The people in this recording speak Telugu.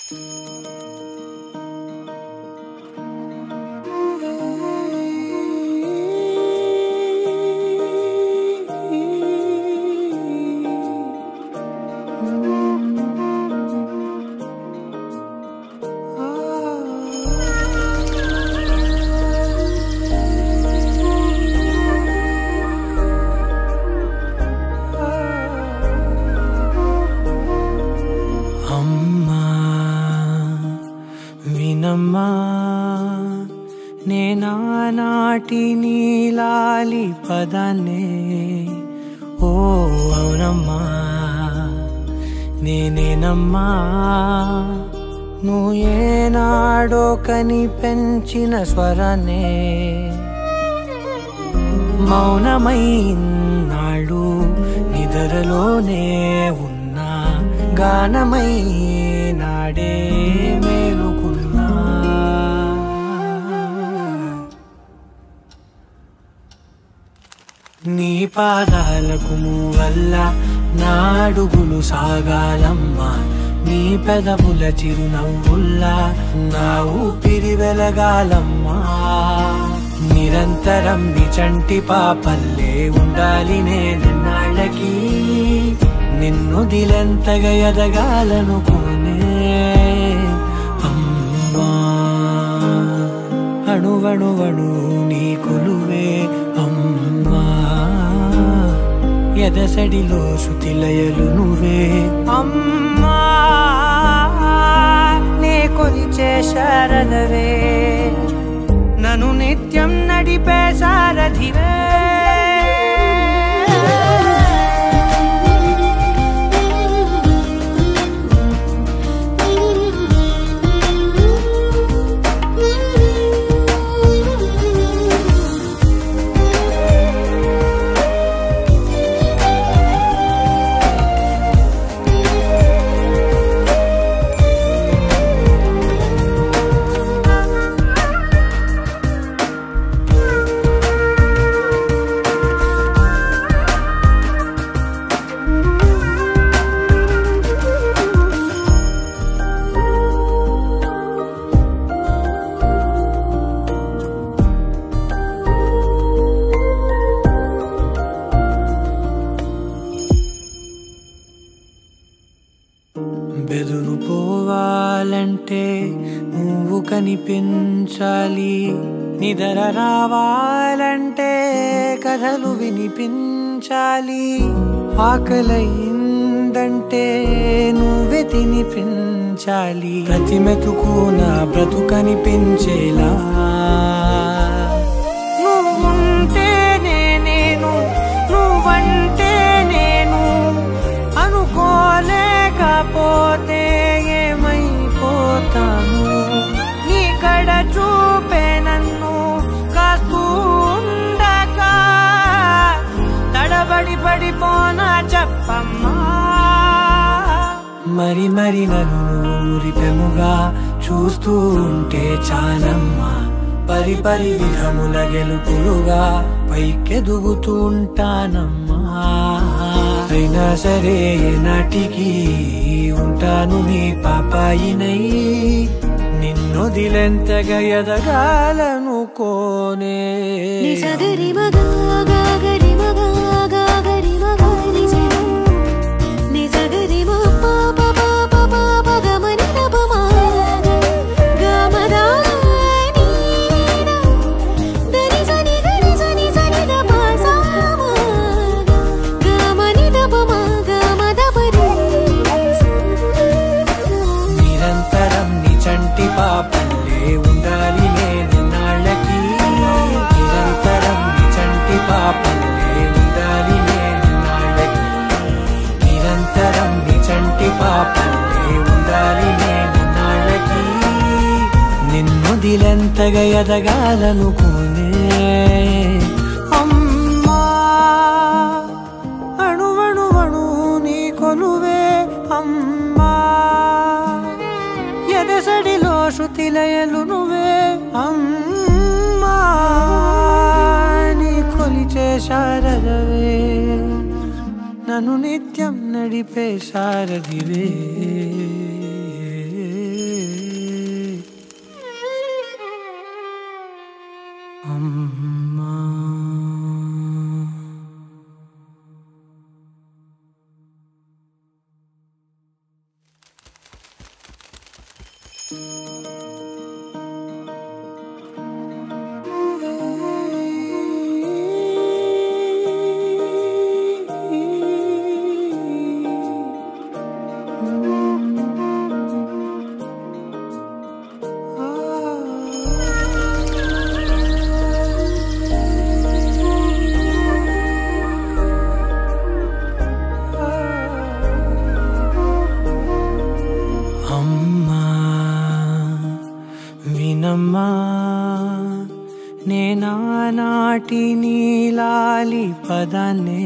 అమ్మా వినమ్మా నేనానాటి నీలాలి పదాన్నే ఓ అవునమ్మా నేనేనమ్మా నువ్వు ఏనాడో కని పెంచిన స్వరాన్నే మౌనమైనాడు నిద్రలోనే ఉన్నా గానమై నాడే మేలుకున్నా నీ పాదాలకు వల్ల నా అడుగులు సాగాలమ్మా నీ పెదవుల చిరునవ్వుల్లా నా ఊపిరి వెలగాలమ్మా నిరంతరం నీ చంటి పాపల్లే ఉండాలి నేనన్నాళ్ళకి నిన్ను దిలెంతగా ఎదగాలనుకోనే అమ్మా అణువణువణు నీ కొలువే అమ్మా ఎదసడిలో శృతిలయలు నువ్వే అమ్మా నే కొలిచే శారదవే నన్ను నిత్యం నడిపే సారథివే బెదురు పోవాలంటే నువ్వు కనిపించాలి నిదర రావాలంటే కథలు వినిపించాలి ఆకలైందంటే నువ్వే తినిపించాలి ప్రతి మెతుకు నా బ్రతుకనిపించేలా నువ్వుంటేనే నేను నువ్వంటే నేను అనుకోలేకపోతే ఏమైపోతాను నీ కడ చూపే నన్ను కాస్తూ ఉండగా తడబడి పడిపోనా చెప్పమ్మా మరి మరి నన్ను ఊరిపెముగా చూస్తూ ఉంటే చాలమ్మా పరి పరి విధముల గెలుపులుగా పైకెదుగుతూ ఉంటానమ్మా అయినా సరే నాటికి ఉంటాను నీ పాపాయినై నిన్ను దిలెంతగా ఎదగాలనుకోనే ని సగరి మగా గాగరి మగా గాగరి మగా ని స ని సగరి మ ప ప ప ప ప ప గ మ ని ద ప మ గ మ ద ని ద ద ని స ని గ ని స ని స ని ద ప స మ గ మ ని ద ప మ గ మ ద ప రి స నిరంతరం నీ చంటి పాపల్లే ఉండాలి నేనన్నాళ్ళకి నిరంతరం నీ చంటి పాపల్లే ఉండాలి నేనన్నాళ్ళకి నిరంతరం నీ చంటి పాపల్లే ఉండాలి నేనన్నాళ్ళకి నిన్ను దిలెంతగా ఎదగాలనుకోనే అమ్మా అణువణువణు నీ కొలువే అమ్మా ఎదసడిలో శృతిలయలు నువ్వే అమ్మా నీ కొలిచే శారదవే నన్ను నిత్యం నడిపే సారథివే అమ్మా వినమ్మా నేనానాటి నీలాలి పదాన్నే